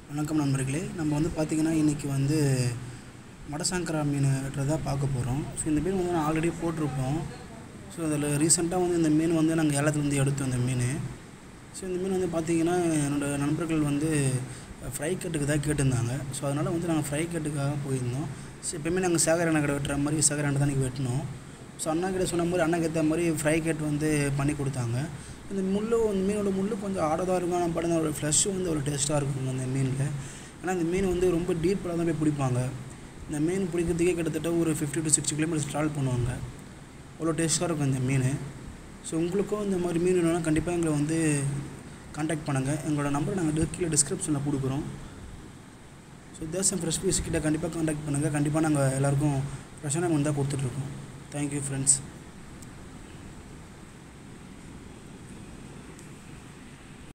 வணக்கம் நண்பர்களே நம்ம வந்து பார்த்திங்கன்னா இன்றைக்கி வந்து மடசாங்கரா மீன் வெட்டுறதா பார்க்க போகிறோம் ஸோ இந்த மீன் வந்து நான் ஆல்ரெடி போட்டிருப்போம் ஸோ அதில் ரீசெண்டாக வந்து இந்த மீன் வந்து நாங்கள் ஏலத்துலேருந்து எடுத்தோம் இந்த மீன் ஸோ இந்த மீன் வந்து பார்த்திங்கன்னா என்னோடய நண்பர்கள் வந்து ஃப்ரை கட்டுக்கு தான் கேட்டிருந்தாங்க ஸோ அதனால் வந்து நாங்கள் ஃப்ரை கட்டுக்காக போயிருந்தோம் ஸோ எப்பயுமே நாங்கள் சேகர் அண்ணா கடை வெட்டுற மாதிரி சேகர் அண்ணா தான் இன்றைக்கி வெட்டினோம் ஸோ அண்ணா கிட்ட சொன்ன மாதிரி அண்ணாக்கு ஏற்ற மாதிரி ஃப்ரை கட் வந்து பண்ணி கொடுத்தாங்க இந்த முள் இந்த மீனோட முள் கொஞ்சம் ஆடதாக இருக்கும் ஆனால் பட் அதோட ஃப்ளஷ் வந்து ஒரு டேஸ்ட்டாக இருக்கும் அந்த மீனில் ஏன்னா இந்த மீன் வந்து ரொம்ப டீப்பில் தான் போய் பிடிப்பாங்க இந்த மீன் பிடிக்கிறதுக்கே கிட்டத்தட்ட ஒரு fifty to sixty kilometres travel பண்ணுவாங்க அவ்வளோ டேஸ்ட்டாக இருக்கும் இந்த மீன் ஸோ உங்களுக்கும் இந்த மாதிரி மீன் வேணும்னா கண்டிப்பாக எங்களை வந்து காண்டாக்ட் பண்ணுங்கள் எங்களோட நம்பரை நாங்கள் கீழே டிஸ்கிரிப்ஷனில் கொடுக்குறோம் ஸோ தேசம் ஃப்ரெஷ் பீஸ் கிட்ட கண்டிப்பாக காண்டாக்ட் பண்ணுங்கள் கண்டிப்பாக நாங்கள் எல்லாருக்கும் ஃப்ரெஷ்ஷான மீன் தான் கொடுத்துட்ருக்கோம் தேங்க்யூ ஃப்ரெண்ட்ஸ்